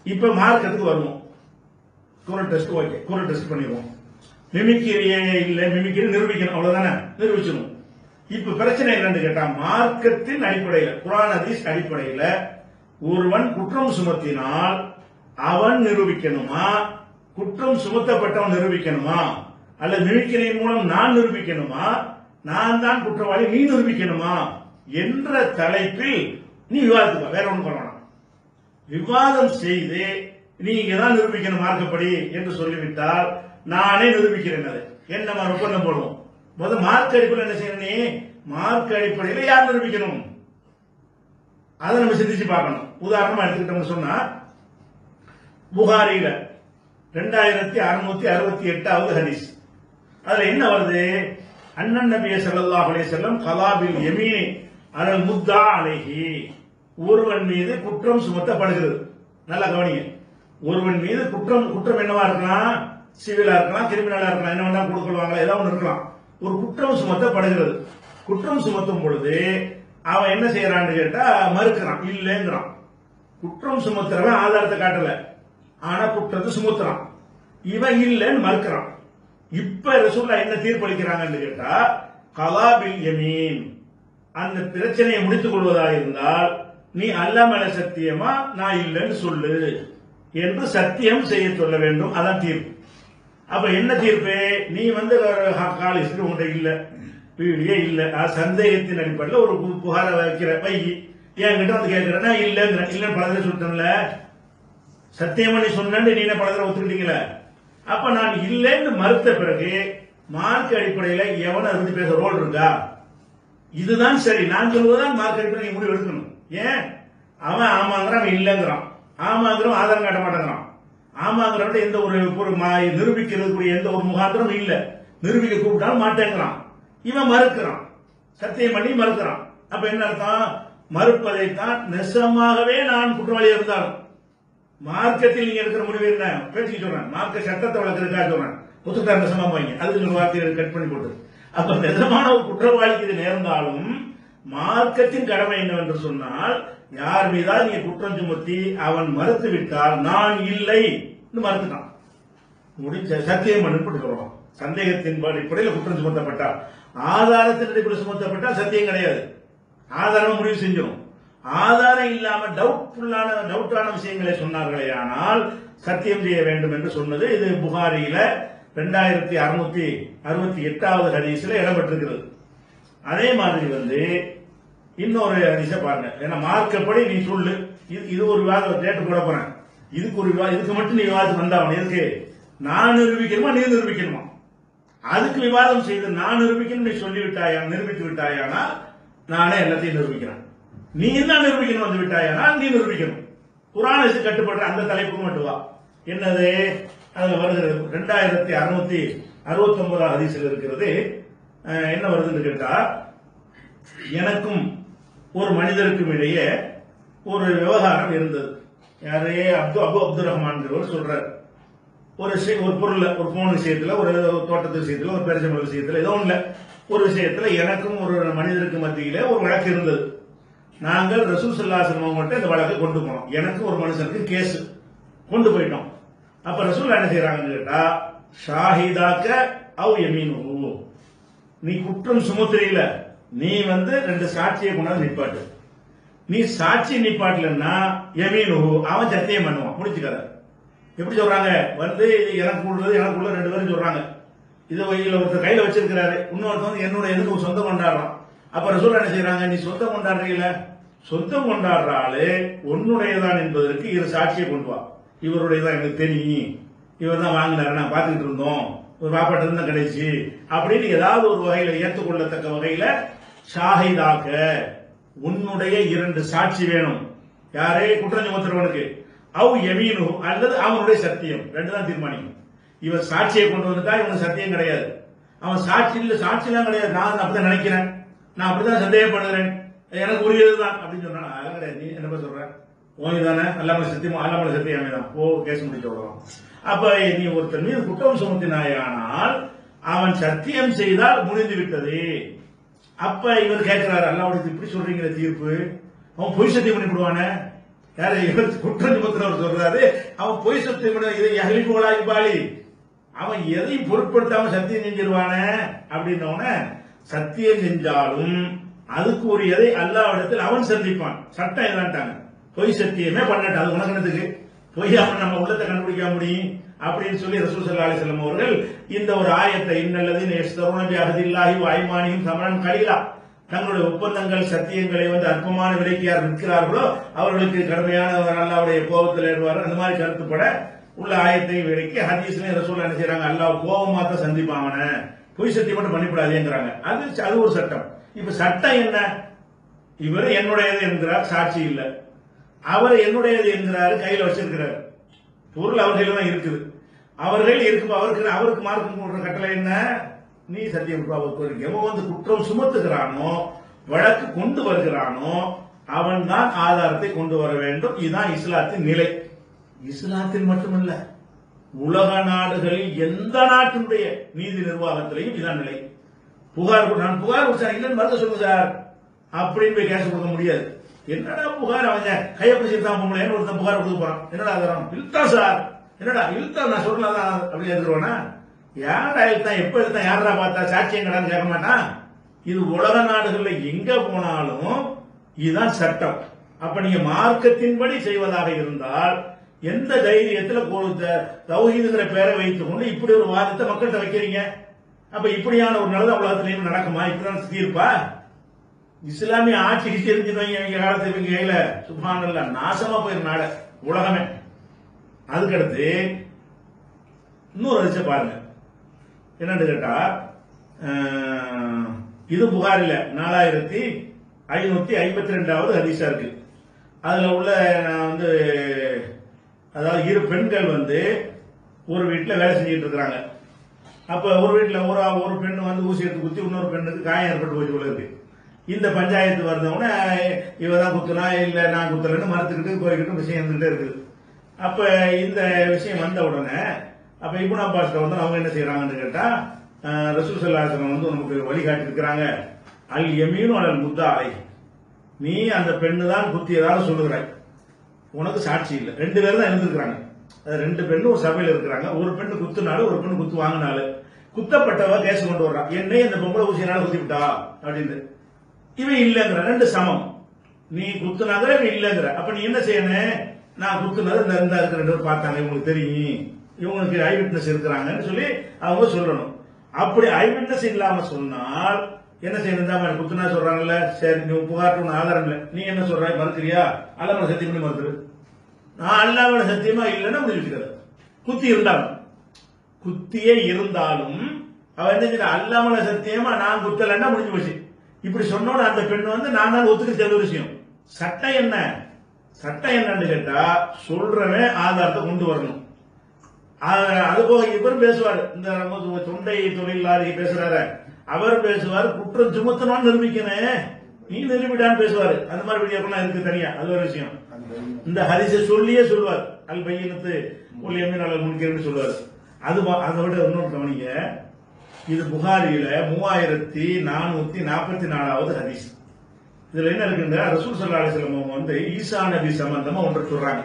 இப்ப மார்க்கத்துக்கு வருவோம் குரல் டெஸ்ட் ஓகே குரல் டெஸ்ட் பண்ணிடுவோம் மிமிக்கிரியே இல்ல மிமிக்கிரி நிரூபிக்கணும் அவ்வளவுதானே நிரூபிச்சிடும் இப்ப பிரச்சனை என்னன்னு கேட்டா மார்க்கத்தின் அடிப்படையில குரான் ஹதீஸ் அடிப்படையில ஒருவன் குற்றம் சுமத்தினால் அவன் நிரூபிக்கணுமா குற்றம் சுமத்தப்பட்டவன் நிரூபிக்கணுமா அல்லது மிமிக்கிரியின் மூலம் நான் நிரூபிக்கணுமா நான் தான் குற்றவாளி நீ நிரூபிக்கணுமா என்ற தலைப்பில் நீ விவாதித்துக்க வேற ஒன்றும் பண்ண வேணாம் விவாதம் செய்து நீங்க தான் நிரூபிக்கணும் மார்க்கப்படி என்று சொல்லிவிட்டால் நானே நிரூபிக்கிறேன் அதை என்ன மாதிரி ஒப்பந்தம் போடுவோம் முதல் மார்க் அடிப்படையில் என்ன செய்யணும் நீ மார்க் அடிப்படையில் யார் நிரூபிக்கணும் அதை நம்ம சிந்திச்சு பார்க்கணும் உதாரணமா எடுத்துக்கிட்டோம்னு சொன்னா புகாரியில ரெண்டாயிரத்தி அறுநூத்தி அறுபத்தி எட்டாவது ஹதீஸ் அதுல என்ன வருது அண்ணன் நபிய ஸல்லல்லாஹு அலைஹி வஸல்லம் கலாபில் யமீனி அலல் முத்தா அலைஹி ஒருவன் மீது குற்றம் சுமத்தப்படுகிறது நல்லா கவனிங்க ஒருவன் மீது குற்றம் குற்றம் என்னவா இருக்கலாம் சிவிலா இருக்கலாம் கிரிமினலா இருக்கலாம் என்ன வேணா கொடுக்கலாம் ஏதாவது ஒன்று இருக்கலாம் ஒரு குற்றம் சுமத்தப்படுகிறது குற்றம் சுமத்தும் பொழுது அவன் என்ன செய்யறான்னு கேட்டா மறுக்கிறான் இல்லைங்கிறான் குற்றம் சுமத்துறவன் ஆதாரத்தை காட்டல ஆனா குற்றத்தை சுமத்துறான் இவன் இல்லைன்னு மறுக்கிறான் இப்ப ரசூல்லா என்ன தீர்ப்பளிக்கிறாங்கன்னு கேட்டா கலாபில் யமீன் அந்த பிரச்சனையை முடித்துக் கொள்வதாக இருந்தால் நீ அல்ல மேல சத்தியமா நான் இல்லைன்னு சொல்லு என்று சத்தியம் செய்ய சொல்ல வேண்டும் அதான் தீர்ப்பு அப்ப என்ன தீர்ப்பு நீ வந்து காலேஜ் உங்கள்கிட்ட இல்ல வீடியே இல்ல அது சந்தேகத்தின் அடிப்படையில் ஒரு பு- புகாரை வைக்கிற வை என்கிட்ட வந்து கேட்கிறேன்னா இல்லைங்கிற இல்லைன்னு பல தடவை சொல்லிட்டேன்ல சத்தியமா நீ சொன்னேன்னு நீ என்ன பல தடவை ஒத்துக்கிட்டீங்களே அப்ப நான் இல்லைன்னு மறுத்த பிறகு மார்க் அடிப்படையில எவன அதை பத்தி பேச ரோல் இருக்கா இதுதான் சரி நான் சொல்வதுதான் மார்க் அடிப்படையில் நீ முடிவு எடுக்கணும் ஏன் அவன் ஆமாங்கிறான் அவன் இல்லைங்கிறான் ஆமாங்கிறவன் ஆதாரம் காட்ட மாட்டேங்கிறான் ஆமாங்கிறவன் எந்த ஒரு ஒரு மா- நிரூபிக்கிறதுக்குரிய எந்த ஒரு முகாந்திரம் இல்ல நிரூபிக்க கூப்பிட்டாலும் மாட்டேங்கிறான் இவன் மறுக்கிறான் சத்தியம் பண்ணி மறுக்கிறான் அப்ப என்ன அர்த்தம் மறுப்பதைத்தான் நெசமாகவே நான் குற்றவாளியா இருந்தாலும் மார்க்கத்தில் நீங்க எடுக்கிற முடிவு என்ன பேச்சுக்கு சொல்றேன் மார்க்க சட்டத்தை வளர்க்கறதுக்காக சொல்றேன் ஒத்துக்கிட்டா நெசமா வைங்க அதுக்கு ஒரு வார்த்தையை கட் பண்ணி போட்டு அப்ப நெசமான ஒரு குற்றவாளிக்கு இது நேர்ந்தாலும் மார்க்கத்தின் கடமை என்னவென்று சொன்னால் யார் மீதா நீங்க குற்றம் சுமத்தி அவன் மறுத்து விட்டால் நான் இல்லை மறுத்துட்டான் முடிஞ்ச சத்தியம் பண்ணு சொல்றோம் சந்தேகத்தின் அடிப்படையில் குற்றம் சுமத்தப்பட்டால் ஆதாரத்தின் அடிப்படையில் சுமத்தப்பட்டால் சத்தியம் கிடையாது ஆதாரம் முடிவு செஞ்சிடும் ஆதாரம் இல்லாம டவுட்ஃபுல்லான டவுட்டான விஷயங்களை சொன்னார்களே ஆனால் சத்தியம் செய்ய வேண்டும் என்று சொன்னது இது புகாரியில ரெண்டாயிரத்தி அறுநூத்தி அறுபத்தி எட்டாவது ஹதீஸ்ல இடம்பெற்றிருக்கிறது அதே மாதிரி வந்து இன்னொரு ஹதீஸை பாருங்க ஏன்னா மார்க்கப்படி நீ சொல்லு இது இது ஒரு விவாதம் டேட்டு போட போறேன் இதுக்கு ஒரு விவாதம் இதுக்கு மட்டும் நீ விவாதம் வந்தாவணும் எதுக்கு நான் நிரூபிக்கணுமா நீ நிரூபிக்கணுமா அதுக்கு விவாதம் செய்து நான் நிரூபிக்கணும் நீ சொல்லிவிட்டாயா நிரூபித்து விட்டாயானா நானே எல்லாத்தையும் நிரூபிக்கிறேன் நீ தான் நிரூபிக்கணும் வந்து விட்டாயானா நீ நிரூபிக்கணும் குரானுக்கு கட்டுப்படுற அந்த தலைப்புக்கு மட்டும் வா என்னது அதுல வருகிறது ரெண்டாயிரத்தி அறுநூத்தி அறுபத்தி ஒன்பதாம் ஹதீஸ்ல இருக்கிறது அஹ், என்ன வருதுன்னு கேட்டா எனக்கும் ஒரு மனிதருக்கும் இடையே ஒரு விவகாரம் இருந்தது யாரே அப்து அபு அப்துல் ரஹ்மான் சொல்றாரு ஒரு விஷயம் ஒரு பொருள்ல ஒரு போன் விஷயத்துல ஒரு தோட்டத்து விஷயத்துல ஒரு பெருசம்பள விஷயத்துல ஏதோ ஒண்ணுல ஒரு விஷயத்துல எனக்கும் ஒரு மனிதருக்கு மத்தியில ஒரு வழக்கு இருந்தது நாங்கள் ரசூல் சல்லாசனம் அவங்கள்ட்ட இந்த வழக்கை கொண்டு போனோம் எனக்கு ஒரு மனுஷனுக்கு கேஸ் கொண்டு போயிட்டோம் அப்ப ரசூல் என்ன செய்யறாங்கன்னு கேட்டா ஷாஹிதாக்க அவ் யமீனு நீ குற்றம் சுமத்துறீல நீ வந்து ரெண்டு சாட்சியை கொண்டாந்து நிப்பாட்டு நீ சாட்சி நிப்பாட்டலன்னா யமீனு அவன் சத்தியம் பண்ணுவான் முடிச்சுக்காத எப்படி சொல்றாங்க வந்து இது எனக்கு உள்ளது எனக்கு உள்ள ரெண்டு பேரும் சொல்றாங்க இது இதுல ஒருத்தர் கையில வச்சிருக்கிறாரு இன்னொருத்தர் வந்து என்னோட எதுக்கு சொந்தம் கொண்டாடுறான் அப்ப ரசூல் என்ன செய்யறாங்க நீ சொந்தம் கொண்டாடுறீல சொந்தம் கொண்டாடுற ஆளு உன்னுடையதான் என்பதற்கு இரு சாட்சியை கொண்டு வா இவருடையதான் எனக்கு தெரியும் இவர் தான் வாங்கினாரு நான் பார்த்துக்கிட்டு இருந்தோம் ஒரு பாப்பாட்ட இருந்தா கிடைச்சு அப்படின்னு ஏதாவது ஒரு வகையில ஏற்றுக்கொள்ளத்தக்க வகையில ஷாஹிதாக்க உன்னுடைய இரண்டு சாட்சி வேணும் யாரே குற்றம் சுமத்துறவனுக்கு அவ் யமீனு அல்லது அவனுடைய சத்தியம் ரெண்டு தான் தீர்மானிக்கும் இவன் சாட்சியை கொண்டு வந்துட்டா இவனுக்கு சத்தியம் கிடையாது அவன் சாட்சி இல்ல சாட்சிலாம் கிடையாது நான் அப்படிதான் நினைக்கிறேன் நான் அப்படிதான் சந்தேகப்படுகிறேன் எனக்கு உரியது தான் அப்படின்னு சொன்னா அதெல்லாம் கிடையாது நீ என்ன சொல்ற ஓனி தானே அல்லாம சத்தியம் அல்லாம சத்தியம் தான் ஓ கேஸ் முடிச்சு விடுறோம் அப்ப நீ ஒருத்தர் மீது குற்றம் சுமத்தினாயானால் அவன் சத்தியம் செய்தால் முடிந்து விட்டது அப்ப இவர் கேட்கிறாரு அல்லாவுடைய இப்படி சொல்றீங்களே தீர்ப்பு அவன் பொய் சத்தியம் பண்ணி விடுவானே யாரு இவர் குற்றம் சுமத்துறவர் சொல்றாரு அவன் பொய் சத்தியம் இதை அழிப்போலா இப்பாளி அவன் எதையும் பொருட்படுத்தாம சத்தியம் செஞ்சிருவானே அப்படின்னோடனே சத்தியம் செஞ்சாலும் அதுக்கு ஒரு எதை அல்லாவிடத்தில் அவன் சந்திப்பான் சட்டம் இதான்ட்டாங்க பொய் சத்தியமே பண்ணட்டும் அது உனக்கு பொய் அவன் நம்ம உள்ளத்தை கண்டுபிடிக்க முடியும் அப்படின்னு சொல்லி ரசூல் சல்லா அலிஸ்லாம் அவர்கள் இந்த ஒரு ஆயத்தை இன்னல்லது எஸ்தருணபி அகதில்லாஹி வாய்மானியும் சமரன் கலீலா தங்களுடைய ஒப்பந்தங்கள் சத்தியங்களை வந்து அற்பமான விலைக்கு யார் விற்கிறார்களோ அவர்களுக்கு கடுமையான அல்லாவுடைய கோபத்தில் ஏறுவார் அந்த மாதிரி கருத்துப்பட உள்ள ஆயத்தை விலைக்கு ஹதீஸ்லயும் ரசூல் என்ன செய்யறாங்க அல்லாஹ் கோபமா தான் சந்திப்பாவன பொய் சத்தியம் மட்டும் பண்ணிவிடாதேங்கிறாங்க அது அது ஒரு சட்டம் இப்ப சட்டம் என்ன இவர் என்னுடையது என்கிறார் சாட்சி இல்ல அவர் என்னுடையது என்கிறாரு கையில வச்சிருக்கிறார் பொருள் அவர் கையில தான் இருக்குது அவர்கள் இருக்கும் அவருக்கு அவருக்கு மார்க்கம் போடுற கட்டளை என்ன நீ சத்தியம் அவருக்கு எவன் வந்து குற்றம் சுமத்துகிறானோ வழக்கு கொண்டு வருகிறானோ அவன் தான் ஆதாரத்தை கொண்டு வர வேண்டும் இதுதான் இஸ்லாத்தின் நிலை இஸ்லாத்தில் மட்டுமல்ல உலக நாடுகளில் எந்த நாட்டினுடைய நீதி நிர்வாகத்திலையும் இதான் நிலை புகார் கொடு- நான் புகார் கொடுத்தேன் இல்லைன்னு மறுக்க சொல்லுங்க சார் அப்படின்னு போய் கேஸ் கொடுக்க முடியாது என்னடா புகார் அவங்க கையை பிடிச்சிருந்தான் பொம்பளை ஒருத்தன் புகார் கொடுக்க போறான் என்னடா ஆதாரம் இழுத்தா சார் என்னடா இழுத்தா நான் சொல்றதான் அப்படி எடுத்துருவானா யாரா இழுத்தான் எப்ப இழுத்தான் யாரா பார்த்தா சாட்சியம் கடான்னு கேட்க மாட்டான் இது உலக நாடுகள்ல எங்க போனாலும் இதுதான் சட்டம் அப்ப நீங்க மார்க்கத்தின்படி செய்வதாக இருந்தால் எந்த தைரியத்துல கொடுத்த தௌஹீதுங்கிற பேரை வைத்துக் கொண்டு இப்படி ஒரு வாதத்தை மக்கள்கிட்ட வைக்கிறீங்க அப்ப இப்படியான ஒரு நல்ல உலகத்திலையும் நடக்குமா இப்படிதான் தீர்ப்பா இஸ்லாமிய ஆட்சிக்கு தெரிஞ்சுருவாங்க இவங்க காலத்து இவங்க கையில சுபானல்ல நாசமா போயிரு நாட உலகமே அதுக்கடுத்து இன்னொரு அதிர்ச்சி பாருங்க என்னன்னு கேட்டா அஹ், இது புகாரில நாலாயிரத்தி ஐநூத்தி ஐம்பத்தி ரெண்டாவது ஹதீஸா இருக்கு அதுல உள்ள நான் வந்து அதாவது இரு பெண்கள் வந்து ஒரு வீட்டுல வேலை செஞ்சுட்டு இருக்கிறாங்க அப்ப ஒரு வீட்டுல ஒரு ஒரு பெண் வந்து ஊசி எடுத்து குத்தி இன்னொரு பெண்ணுக்கு காயம் ஏற்பட்டு போய் போல இருக்கு இந்த பஞ்சாயத்து வந்தவொடனே இவ தான் குத்துனா இல்ல நான் குத்தலன்னு மறுத்துக்கிட்டு போய்கிட்டு விஷயம் இருந்துகிட்டே இருக்குது அப்ப இந்த விஷயம் வந்த உடனே அப்ப இபுன் அப்பாஸ் வந்து அவங்க என்ன செய்யறாங்கன்னு கேட்டா அஹ், ரசூல் சல்லாஹம் வந்து நமக்கு வழிகாட்டி இருக்கிறாங்க அல் எமீனும் அல் முத்தா அலை நீ அந்த பெண்ணு தான் குத்தியதாக சொல்லுகிறாய் உனக்கு சாட்சி இல்லை ரெண்டு பேரும் தான் இருந்திருக்கிறாங்க அது ரெண்டு பெண்ணு ஒரு சபையில இருக்கிறாங்க ஒரு பெண்ணு குத்துனாலும் ஒரு பெண்ணு குத்து வாங்கினாலும் குத்தப்பட்டவ கேஸ் கொண்டு வர்றான் என்னை இந்த பொம்பளை ஊசினால குத்தி விட்டா அப்படின்னு இவன் இல்லைங்கிற ரெண்டு சமம் நீ குத்துனாங்கிற இவன் இல்லைங்கிற அப்ப நீ என்ன செய்யணும் நான் குத்துனது இந்த இருந்தா இருக்கிற ரெண்டு பேர் பார்த்தாங்க இவங்களுக்கு தெரியும் இவங்களுக்கு ஐ விட்னஸ் இருக்கிறாங்கன்னு சொல்லி அவங்க சொல்லணும் அப்படி ஐ விட்னஸ் இல்லாம சொன்னால் என்ன செய்யணும் இந்த மாதிரி குத்துனா சொல்றாங்கல்ல சரி நீ புகார்ட்டு ஒண்ணு ஆதாரம் இல்லை நீ என்ன சொல்ற மறுக்கிறியா அல்லாம சத்தியம் பண்ணி மறுத்துரு நான் அல்லாவோட சத்தியமா இல்லைன்னா முடிச்சுக்கிறது குத்தி இருந்தாலும் குத்தியே இருந்தாலும் அவ என்ன செய்யற அல்லாமல சத்தியமா நான் குத்தலைன்னா முடிஞ்சு போச்சு இப்படி சொன்னோட அந்த பெண் வந்து நான் தான் ஒத்துக்க தெரிஞ்ச விஷயம் சட்டம் என்ன சட்டம் என்னன்னு கேட்டா சொல்றவன் ஆதாரத்தை கொண்டு வரணும் அது- அது போக இவர் பேசுவார் இந்த நம்ம தொண்டை தொழிலாளி பேசுறாரு அவர் பேசுவார் குற்றம் சுமத்தணும்னு நிரூபிக்கணும் நீ நிரூபிடான்னு பேசுவாரு அந்த மாதிரி வீடியோக்கெல்லாம் இருக்கு தனியா அது ஒரு விஷயம் இந்த ஹரிசை சொல்லியே சொல்லுவார் அல் பையனத்து உள் எம்மின் அளவு முன்கிறன்னு சொல்லுவார் அது வா- அதை விட இன்னொரு கவனிங்க இது புகாரியில மூவாயிரத்தி நானூத்தி நாற்பத்தி நாலாவது ஹதீஸ் இதுல என்ன இருக்குங்க ரசூல் சல்லா அலிஸ்லாம் அவங்க வந்து ஈசா நபி சம்பந்தமா ஒன்று சொல்றாங்க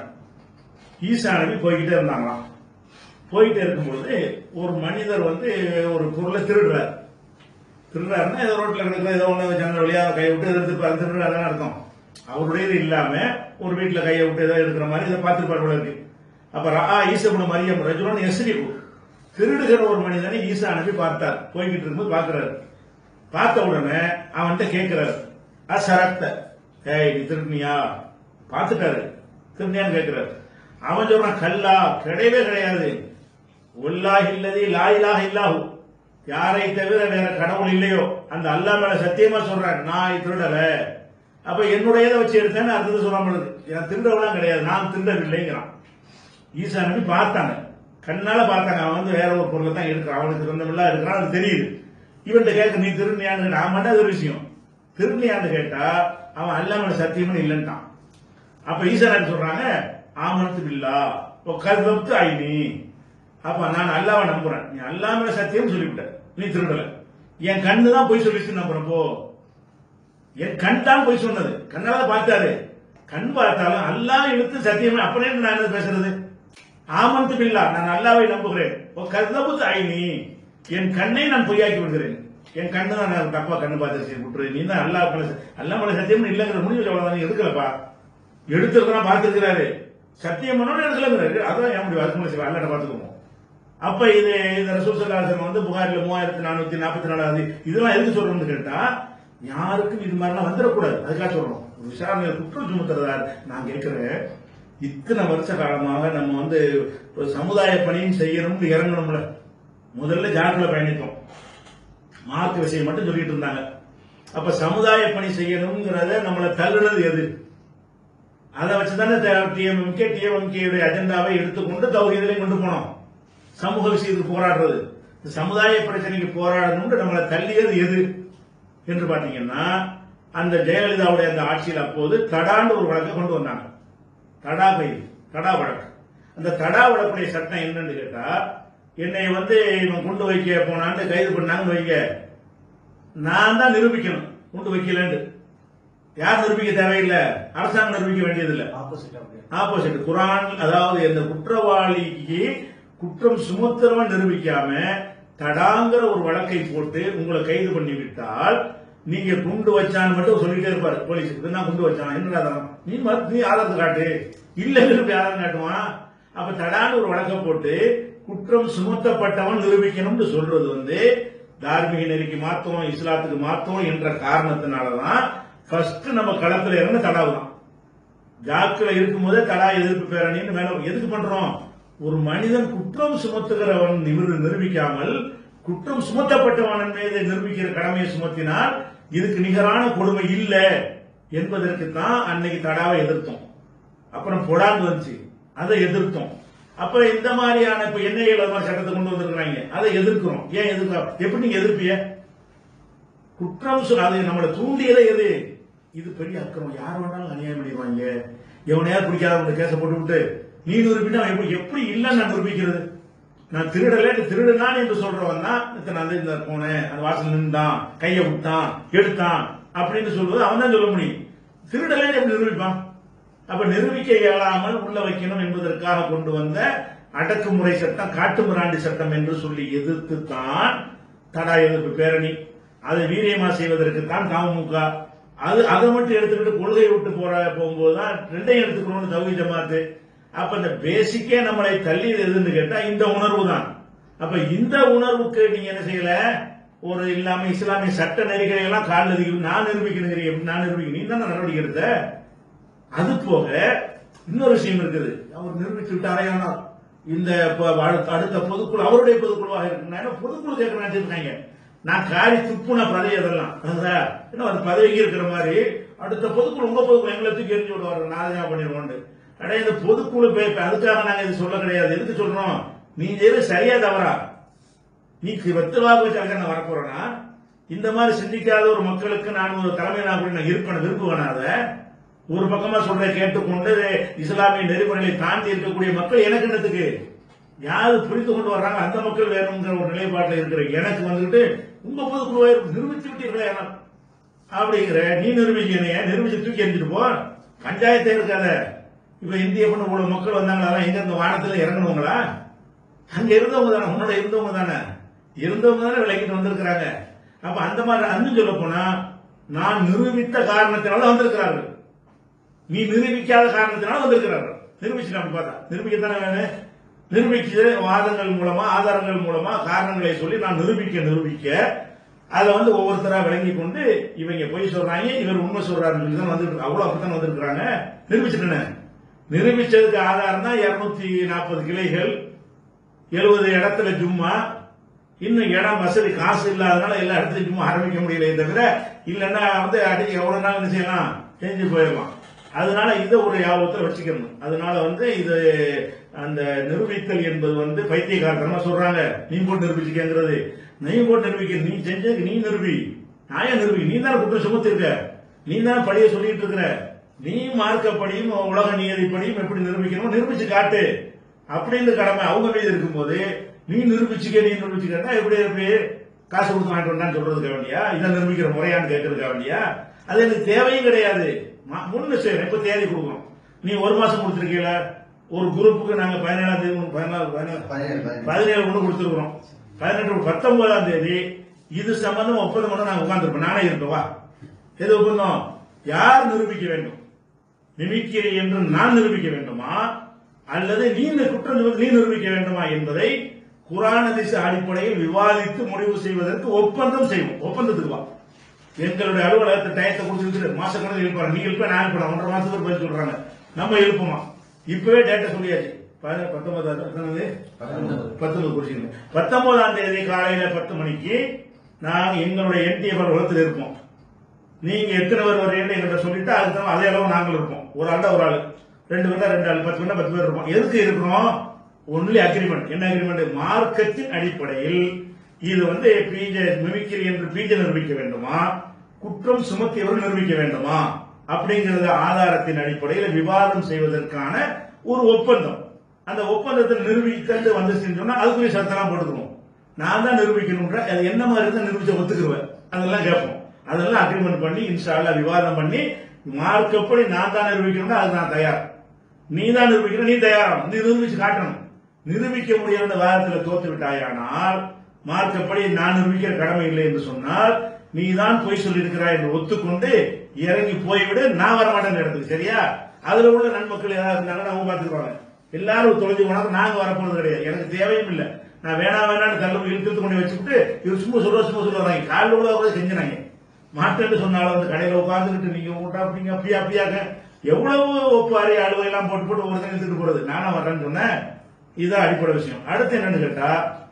ஈசா நபி போய்கிட்டே இருந்தாங்களாம் போயிட்டே இருக்கும்பொழுது ஒரு மனிதர் வந்து ஒரு பொருளை திருடுறார் திருடுறாருன்னா ஏதோ ரோட்ல கிடக்குற ஏதோ ஒண்ணு ஜன்னல் வழியா கை விட்டு எடுத்து திருடுறாருன்னு அர்த்தம் அவருடையது இல்லாம ஒரு வீட்டுல கையை விட்டு ஏதோ எடுக்கிற மாதிரி இதை பார்த்துருப்பார் போல இருக்கு அப்ப ரா ஈசபுன மரியம் ரஜுலன் எஸ்ரிபு திருடுகிற ஒரு மனிதனை ஈசா அனுப்பி பார்த்தார் போய்கிட்டு இருக்கும்போது பார்க்கிறாரு பார்த்த உடனே அவன்கிட்ட கேட்கிறாரு அசரத்த ஏய் நீ திருடுனியா பார்த்துட்டாரு திருடுனியான்னு கேட்கிறாரு அவன் சொல்றான் கல்லா கிடையவே கிடையாது ஒல்லாஹ் இல்லதி லா இலாஹ இல்லாஹு யாரை தவிர வேற கடவுள் இல்லையோ அந்த அல்லாஹ் மேல சத்தியமா சொல்றேன் நான் திருடல அப்ப என்னுடையதை வச்சு எடுத்தேன்னு அர்த்தத்தை சொல்லாம இருக்கு நான் திருடவெல்லாம் கிடையாது நான் திருடவில்லைங்கிறான் ஈசா நபி பார்த்தாங்க கண்ணால பார்த்தாங்க அவன் வந்து வேற ஒரு பொருளை தான் எடுக்கிறான் அவனுக்கு திருந்தமில்லாம் இருக்கிறான் அது தெரியுது இவன்கிட்ட கேட்க நீ திருநியான்னு கேட்டா அவன் அது ஒரு விஷயம் திருநியான்னு கேட்டா அவன் அல்லாம சத்தியம்னு இல்லைன்ட்டான் அப்ப ஈசா நபி சொல்றாங்க ஆமனத்து பில்லா கல்வத்து ஐனி அப்ப நான் அல்லாவை நம்புறேன் நீ அல்லாம சத்தியம் சொல்லிவிட்ட நீ திருடல என் கண்ணு தான் போய் சொல்லிச்சு நம்புறேன் போ என் கண் தான் போய் சொன்னது கண்ணால பார்த்தாரு கண் பார்த்தாலும் அல்லாஹ் இழுத்து சத்தியமே அப்புறம் என்ன நான் என்ன பேசுறது ஆமந்து பில்லா நான் அல்லாவை நம்புகிறேன் ஓ கர்தபுத் ஐனி என் கண்ணை நான் பொய்யாக்கி விடுகிறேன் என் கண்ணு தான் நான் தப்பா கண்ணு பார்த்துருச்சு விட்டுரு நீ தான் அல்லா மேல அல்லா மேல சத்தியம் இல்லைங்கிற முடிவு சொல்ல எடுக்கலப்பா எடுத்துருக்கா பார்த்துருக்கிறாரு சத்தியம் பண்ணோன்னு எடுக்கலங்கிறாரு அதான் என் முடிவு அதுக்கு முடிச்சு அல்லாட்ட பார்த்துக்குவோம் அப்ப இது இந்த ரசூசல்லாசன் வந்து புகாரில் மூவாயிரத்தி நானூத்தி நாற்பத்தி நாலாவது இதெல்லாம் எதுக்கு சொல்றோம்னு கேட்டா யாருக்கும் இது மாதிரிலாம் வந்துடக்கூடாது அதுக்காக சொல்றோம் ஒரு விசாரணை குற்றம் சுமத்துறதா நான் கேட்கிறேன் இத்தனை வருஷ காலமாக நம்ம வந்து ஒரு சமுதாய பணியும் செய்யணும்னு இறங்கணும்ல முதல்ல ஜாக்கிர பயணித்தோம் மார்க் விஷயம் மட்டும் சொல்லிட்டு இருந்தாங்க அப்ப சமுதாய பணி செய்யணுங்கிறத நம்மளை தள்ளுனது எது அதை வச்சுதானே டிஎம்எம்கே டிஎம்எம்கே அஜெண்டாவை எடுத்துக்கொண்டு தௌஹீதிலையும் கொண்டு போனோம் சமூக விஷயத்துக்கு போராடுறது இந்த சமுதாய பிரச்சனைக்கு போராடணும்னு நம்மளை தள்ளியது எது என்று பாத்தீங்கன்னா அந்த ஜெயலலிதாவுடைய அந்த ஆட்சியில் அப்போது தடான்னு ஒரு வழக்கை கொண்டு வந்தாங்க தடா கைது தடா வழக்கு அந்த தடா வழக்குடைய சட்டம் என்னன்னு கேட்டா என்னை வந்து இவன் கொண்டு வைக்க போனான்னு கைது பண்ணாங்கன்னு வைக்க நான் தான் நிரூபிக்கணும் கொண்டு வைக்கலன்னு யார் நிரூபிக்க தேவையில்லை அரசாங்கம் நிரூபிக்க வேண்டியதில்லை ஆப்போசிட் அப்படியே ஆப்போசிட் குரான் அதாவது இந்த குற்றவாளிக்கு குற்றம் சுமத்துறவன் நிரூபிக்காம தடாங்கிற ஒரு வழக்கை போட்டு உங்களை கைது பண்ணி விட்டால் நீங்க குண்டு வச்சான்னு மட்டும் சொல்லிட்டே இருப்பாரு போலீஸ் இதுதான் குண்டு வச்சான் என்னடா அதெல்லாம்? நீ மறு- நீ ஆதாரத்தை காட்டு இல்லைன்னு இப்படி ஆதாரம் காட்டுவான் அப்ப தடான்னு ஒரு வழக்கை போட்டு குற்றம் சுமத்தப்பட்டவன் நிரூபிக்கணும்னு சொல்றது வந்து தார்மீக நெறிக்கு மாத்தம் இஸ்லாத்துக்கு மாத்தம் என்ற காரணத்தினாலதான் ஃபர்ஸ்ட் நம்ம களத்துல இறங்க தடாவு தான் ஜாக்கில் இருக்கும்போதே தடா எதிர்ப்பு பேரணின்னு மேல எதுக்கு பண்றோம் ஒரு மனிதன் குற்றம் சுமத்துகிறவன் நிமிர் நிரூபிக்காமல் குற்றம் சுமத்தப்பட்டவன் மீது நிரூபிக்கிற கடமையை சுமத்தினால் இதுக்கு நிகரான கொடுமை இல்ல என்பதற்கு தான் அன்னைக்கு தடாவை எதிர்த்தோம் அப்புறம் பொடாந்து வந்துச்சு அதை எதிர்த்தோம் அப்ப இந்த மாதிரியான இப்ப எண்ணெய்கள் அது மாதிரி சட்டத்தை கொண்டு வந்திருக்கிறாங்க அதை எதிர்க்கிறோம் ஏன் எதிர்க்கிறோம் எப்படி நீங்க எதிர்ப்பிய குற்றம் சொல் அது நம்மளை தூண்டியதே எது இது பெரிய அக்கிரமம் யார் வேணாலும் அநியாயம் பண்ணிடுவாங்க எவனையாவது பிடிக்காதவங்க கேச போட்டு விட்டு நீ நிரூபினா அவன் எப்படி எப்படி இல்லைன்னு நான் நிரூபிக்கிறது நான் திருடல திருடுனான் என்று சொல்றவன் தான் இத்தனை நான் இந்த போனேன் அந்த வாசல் நின்றான் கையை விட்டான் எடுத்தான் அப்படின்னு சொல்வது அவன் தான் சொல்ல முடியும் திருடலே எப்படி நிரூபிப்பான் அப்ப நிரூபிக்க இயலாமல் உள்ள வைக்கணும் என்பதற்காக கொண்டு வந்த அடக்குமுறை சட்டம் காட்டுமிராண்டி சட்டம் என்று சொல்லி எதிர்த்து தான் தடா எதிர்ப்பு பேரணி அதை வீரியமா செய்வதற்கு தான் தமுக அது அதை மட்டும் எடுத்துக்கிட்டு கொள்கையை விட்டு போற போகும்போது தான் ரெண்டையும் எடுத்துக்கணும்னு தவி ஜமாத்து அப்ப இந்த பேசிக்கே நம்மளை தள்ளி எதுன்னு கேட்டா இந்த உணர்வு தான் அப்ப இந்த உணர்வுக்கு நீங்க என்ன செய்யல ஒரு இல்லாம இஸ்லாமிய சட்ட நெறிகளை எல்லாம் காலில் அடிக்கணும் நான் நிரூபிக்கணுங்கிறீங்க எப்படி நான் நிரூபிக்கணும் நீ தானே நடவடிக்கை எடுத்த அது போக இன்னொரு விஷயம் இருக்குது அவர் நிரூபித்து விட்டாரே ஆனால் இந்த ப- அடுத்த அடுத்த பொதுக்குழு அவருடைய பொதுக்குழுவாக இருக்கு நான் என்ன பொதுக்குழு கேட்க நினைச்சிருக்காங்க நான் காரி துப்புன பதவி அதெல்லாம் அதுதா? இன்னும் அது பதவிக்கு இருக்கிற மாதிரி அடுத்த பொதுக்குழு உங்க பொதுக்குழு எங்களை தூக்கி எரிஞ்சு விடுவாரு நாதனா பண்ணிடுவோம் அடே இந்த பொதுக்குழு பே- அதுக்காக நாங்க இது சொல்ல கிடையாது எதுக்கு சொல்றோம் நீ செய்யறது சரியா தவறா நீ வெத்து வாக்கு வச்சு அங்க நான் வரப்போறேன்னா இந்த மாதிரி சிந்திக்காத ஒரு மக்களுக்கு நான் ஒரு தலைமை நான் கூட நான் இருப்பேன் விரும்புவேனாத ஒரு பக்கமா சொல்ற கேட்டுக்கொண்டு இஸ்லாமிய நெறிமுறைகளை தாண்டி இருக்கக்கூடிய மக்கள் எனக்கு என்னத்துக்கு யாரு புரிந்து கொண்டு வர்றாங்க அந்த மக்கள் வேணுங்கிற ஒரு நிலைப்பாட்டில் இருக்கிற எனக்கு வந்துட்டு உங்க பொதுக்குழுவை நிரூபித்து விட்டீர்களே என்ன அப்படிங்கிற நீ நிரூபிக்கணைய நிரூபிச்சு தூக்கி எறிஞ்சிட்டு போ பஞ்சாயத்தே இருக்காத இப்ப இந்திய பண்ண இவ்வளவு மக்கள் வந்தாங்களா அதெல்லாம் எங்க இருந்து வானத்துல இறங்கணுங்களா அங்க இருந்தவங்க தானே உன்னோட இருந்தவங்க தானே இருந்தவங்க தானே விலகிட்டு வந்திருக்கிறாங்க அப்ப அந்த மாதிரி அன்னு சொல்ல போனா நான் நிரூபித்த காரணத்தினால வந்திருக்கிறார்கள் நீ நிரூபிக்காத காரணத்தினால வந்திருக்கிறார்கள் நிரூபிச்சு அப்படி பார்த்தா நிரூபிக்கத்தானே வேணும் நிரூபிச்சு வாதங்கள் மூலமா ஆதாரங்கள் மூலமா காரணங்களை சொல்லி நான் நிரூபிக்க நிரூபிக்க அதை வந்து ஒவ்வொருத்தரா விளங்கி கொண்டு இவங்க பொய் சொல்றாங்க இவர் உண்மை சொல்றாருன்னு சொல்லி தான் வந்துட்டு அவ்வளவு அப்படித்தான் வந்திருக்கிறாங்க நிரூபிச்சுட்டேன் நிரூபிச்சதுக்கு ஆதாரம் தான் இருநூத்தி நாற்பது கிளைகள் எழுபது இடத்துல ஜும்மா இன்னும் இடம் வசதி காசு இல்லாதனால எல்லா இடத்துலயும் சும்மா ஆரம்பிக்க முடியல தவிர இல்லைன்னா வந்து அடி எவ்வளவு நாள் என்ன செய்யலாம் செஞ்சு போயிடலாம் அதனால இதை ஒரு யாபத்துல வச்சுக்கணும் அதனால வந்து இது அந்த நிரூபித்தல் என்பது வந்து பைத்தியகாரத்தனமா சொல்றாங்க நீ போட்டு நிரூபிச்சுக்கங்கிறது நீ போட்டு நிரூபிக்க நீ செஞ்சதுக்கு நீ நிரூபி நான் ஏன் நிரூபி நீ தானே குற்றம் சுமத்திருக்க நீ தானே படிய சொல்லிட்டு இருக்கிற நீ மார்க்கப்படியும் உலக நியதிப்படியும் எப்படி நிரூபிக்கணும் நிரூபிச்சு காட்டு அப்படின்னு கடமை அவங்க மீது இருக்கும்போது நீ நிரூபிச்சுக்க நீ நிரூபிச்சுக்கன்னா எப்படி இருப்பி காசு கொடுத்து வாங்கிட்டு வந்தான்னு சொல்றதுக்கு வேண்டியா இதை நிரூபிக்கிற முறையான்னு கேட்கறதுக்கு வேண்டியா அது எனக்கு தேவையும் கிடையாது மா- முன்னு செய்யறோம் இப்ப தேதி கொடுக்குறோம் நீ ஒரு மாசம் கொடுத்துருக்கீல ஒரு குரூப்புக்கு நாங்க பதினேழாம் தேதி பதினாலு பதினாலு பதினேழு பதினேழு பதினேழு ஒண்ணு கொடுத்துருக்குறோம் பதினெட்டு பத்தொன்பதாம் தேதி இது சம்பந்தம் ஒப்பந்தம் பண்ண நாங்க உட்கார்ந்துருப்போம் நானே இருப்பேன் வா எது ஒப்பந்தம் யார் நிரூபிக்க வேண்டும் மிமிக்கிரி என்று நான் நிரூபிக்க வேண்டுமா அல்லது நீ இந்த குற்றம் சுமத்தி நீ நிரூபிக்க வேண்டுமா என்பதை குரான் அதிச அடிப்படையில் விவாதித்து முடிவு செய்வதற்கு ஒப்பந்தம் செய்வோம் ஒப்பந்தத்துக்கு வா எங்களுடைய அலுவலகத்தை டயத்தை கொடுத்துட்டு மாசக்கணக்கில் எழுப்பாங்க நீ எழுப்ப நான் எழுப்பலாம் ஒன்றரை மாசத்துக்கு பதில் சொல்றாங்க நம்ம எழுப்புமா இப்பவே டேட்டா சொல்லியாச்சு பதினெட்டு, பத்தொன்பதாம் எத்தனாவது? பத்தொன்பது குறிச்சிங்க பத்தொன்பதாம் தேதி காலையில பத்து மணிக்கு நாங்க எங்களுடைய என்டிஎஃப் அலுவலகத்தில் இருப்போம் நீங்க எத்தனை பேர் வரீங்கன்னு எங்கிட்ட சொல்லிட்டு அதுக்கு தகுந்த அதே அளவு நாங்கள் இருப்போம் ஒரு ஆள்டா ஒரு ஆள் ரெண்டு பேர் ரெண்டு ஆள் பத்து பேர் பத்து பேர் இருப்போம் எதுக்கு இருக்கிறோம் ஒன்லி அக்ரிமெண்ட் என்ன அக்ரிமெண்ட் மார்க்கத்தின் அடிப்படையில் இது வந்து பீஜ மிமிக்கிரி என்று பீஜ நிரூபிக்க வேண்டுமா குற்றம் சுமத்தியவர் நிரூபிக்க வேண்டுமா அப்படிங்கறத ஆதாரத்தின் அடிப்படையில் விவாதம் செய்வதற்கான ஒரு ஒப்பந்தம் அந்த ஒப்பந்தத்தை நிரூபித்தது வந்துச்சுன்னு சொன்னா அதுக்குரிய சத்தெல்லாம் போட்டுக்கணும் நான் தான் நிரூபிக்கணும்ன்ற அது என்ன மாதிரி தான் நிரூபிச்ச ஒத்துக்குருவேன் அதெல்லாம் கேட்போம் அதெல்லாம் அக்ரிமெண்ட் பண்ணி இன்ஷால்லா விவாதம் பண்ணி மார்க்கப்படி நான் தான் நிரூபிக்கணும்னா அது நான் தயார் நீ தான் நிரூபிக்கிற நீ தயாராகும் நீ நிரூபிச்சு காட்டணும் நிரூபிக்க முடியாத வாரத்தில் தோத்து விட்டாயானால் மார்க்கப்படி நான் நிரூபிக்கிற கடமை இல்லை என்று சொன்னால் நீ தான் பொய் சொல்லியிருக்கிறாய் என்று ஒத்துக்கொண்டு இறங்கி போய்விடு நான் வரமாட்டேன் இடத்துக்கு சரியா அதுல உள்ள நன்மக்கள் ஏதாவது இருந்தாங்கன்னா அவங்க பாத்துக்குவாங்க எல்லாரும் தொலைஞ்சு போனாலும் நாங்க வரப்போறது கிடையாது எனக்கு தேவையும் இல்லை நான் வேணா வேணான்னு தள்ள இழுத்து கொண்டு வச்சுக்கிட்டு இது சும்மா சொல்ல சும்மா சொல்லுறாங்க காலில் உள்ள கூட செஞ்சினாங்க மாட்டேன்னு சொன்னாலும் அந்த கடையில உட்காந்துக்கிட்டு நீங்க உங்கள்கிட்ட அப்படிங்க அப்படியா அப்படியாங்க எவ்வளவு ஒப்பாரி அழுவை எல்லாம் போட்டு போட்டு ஒருத்தன் எடுத்துட்டு போறது நானும் வர்றேன்னு சொன்னேன் இதுதான் அடிப்படை விஷயம் அடுத்து என்னன்னு கேட்டா